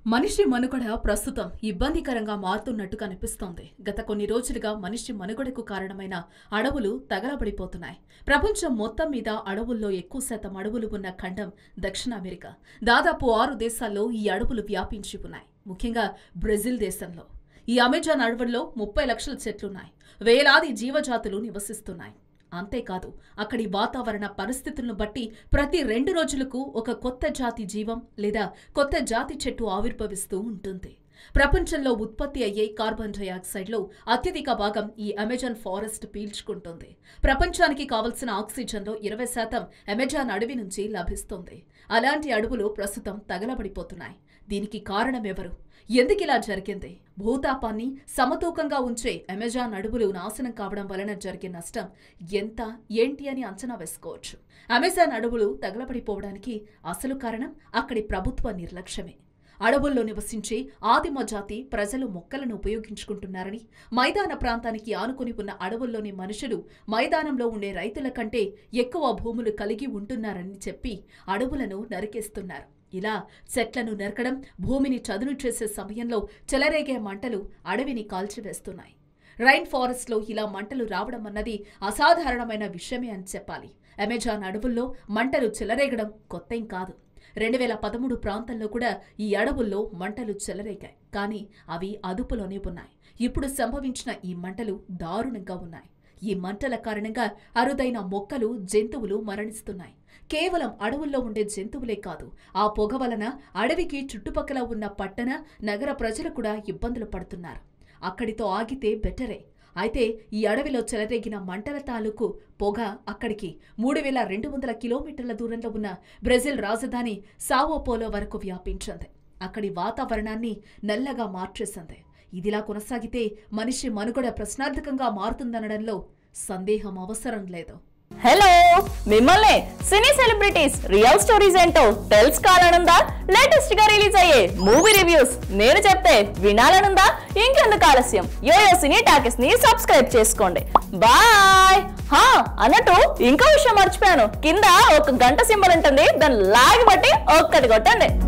మనిషి మనుగడ ప్రస్తుతం ఇబ్బందికరంగా మారుతున్నట్టు కనిపిస్తోంది గత కొన్ని రోజులుగా మనిషి మనుగడకు కారణమైన అడవులు తగలబడిపోతున్నాయి ప్రపంచం మొత్తం మీద అడవుల్లో ఎక్కువ శాతం అడవులు ఉన్న ఖండం దక్షిణ అమెరికా దాదాపు ఆరు దేశాల్లో ఈ అడవులు వ్యాపించి ఉన్నాయి ముఖ్యంగా బ్రెజిల్ దేశంలో ఈ అమెజాన్ అడవుల్లో ముప్పై లక్షల చెట్లున్నాయి వేలాది జీవజాతులు నివసిస్తున్నాయి అంతేకాదు అక్కడి వాతావరణ పరిస్థితులను బట్టి ప్రతి రెండు రోజులకు ఒక కొత్త జాతి జీవం లేదా కొత్త జాతి చెట్టు ఆవిర్భవిస్తూ ఉంటుంది ప్రపంచంలో ఉత్పత్తి అయ్యే కార్బన్ డయాక్సైడ్లో అత్యధిక భాగం ఈ అమెజాన్ ఫారెస్ట్ పీల్చుకుంటుంది ప్రపంచానికి కావలసిన ఆక్సిజన్లో ఇరవై శాతం అమెజాన్ అడవి నుంచి లభిస్తుంది అలాంటి అడవులు ప్రస్తుతం తగలబడిపోతున్నాయి దీనికి కారణం ఎవరు ఎందుకిలా జరిగింది భూతాపాన్ని సమతూకంగా ఉంచే అమెజాన్ అడవులు నాశనం కావడం వలన జరిగే నష్టం ఎంత ఏంటి అని అంచనా వేసుకోవచ్చు అమెజాన్ అడవులు తగలబడిపోవడానికి అసలు కారణం అక్కడి ప్రభుత్వ నిర్లక్ష్యమే అడవుల్లో నివసించే ఆదిమ జాతి ప్రజలు మొక్కలను ఉపయోగించుకుంటున్నారని మైదాన ప్రాంతానికి ఆనుకుని ఉన్న అడవుల్లోని మనుషులు మైదానంలో ఉండే రైతుల కంటే ఎక్కువ భూములు కలిగి ఉంటున్నారని చెప్పి అడవులను నరికేస్తున్నారు ఇలా చెట్లను నరకడం భూమిని చదును చేసే సమయంలో చెలరేగే మంటలు అడవిని కాల్చివేస్తున్నాయి రైన్ ఫారెస్ట్లో ఇలా మంటలు రావడం అన్నది అసాధారణమైన విషయమే అని చెప్పాలి అమెజాన్ అడవుల్లో మంటలు చెలరేగడం కొత్తేం కాదు రెండు వేల పదమూడు ప్రాంతంలో కూడా ఈ అడవుల్లో మంటలు చెలరేగాయి కానీ అవి అదుపులోనే ఉన్నాయి ఇప్పుడు సంభవించిన ఈ మంటలు దారుణంగా ఉన్నాయి ఈ మంటల కారణంగా అరుదైన మొక్కలు జంతువులు మరణిస్తున్నాయి కేవలం అడవుల్లో ఉండే జంతువులే కాదు ఆ పొగ వలన అడవికి చుట్టుపక్కల ఉన్న పట్టణ నగర ప్రజలు కూడా ఇబ్బందులు పడుతున్నారు అక్కడితో ఆగితే బెటరే అయితే ఈ అడవిలో చెలరేగిన మంటల తాలూకు పొగ అక్కడికి మూడు వేల రెండు వందల కిలోమీటర్ల దూరంలో ఉన్న బ్రెజిల్ రాజధాని సావోపోలో వరకు వ్యాపించింది అక్కడి వాతావరణాన్ని నల్లగా మార్చేసింది ఇదిలా కొనసాగితే మనిషి మనుగడ ప్రశ్నార్థకంగా మారుతుందనడంలో సందేహం అవసరం లేదు హలో మిమ్మల్ని సినీ సెలబ్రిటీస్ రియల్ స్టోరీస్ ఏంటో తెలుసుకోవాలనుందా లేటెస్ట్ గా రిలీజ్ అయ్యే మూవీ రివ్యూస్ నేను చెప్తే వినాలనుందా ఇంకెందుకు ఆలస్యం యోయో సినీ టాకీస్ ని సబ్స్క్రైబ్ చేసుకోండి బాయ్ హా అన్నట్టు ఇంకో విషయం మర్చిపోయాను కింద ఒక గంట సింబల్ ఉంటుంది దాన్ని లాగి బట్టి ఒక్కటి కొట్టండి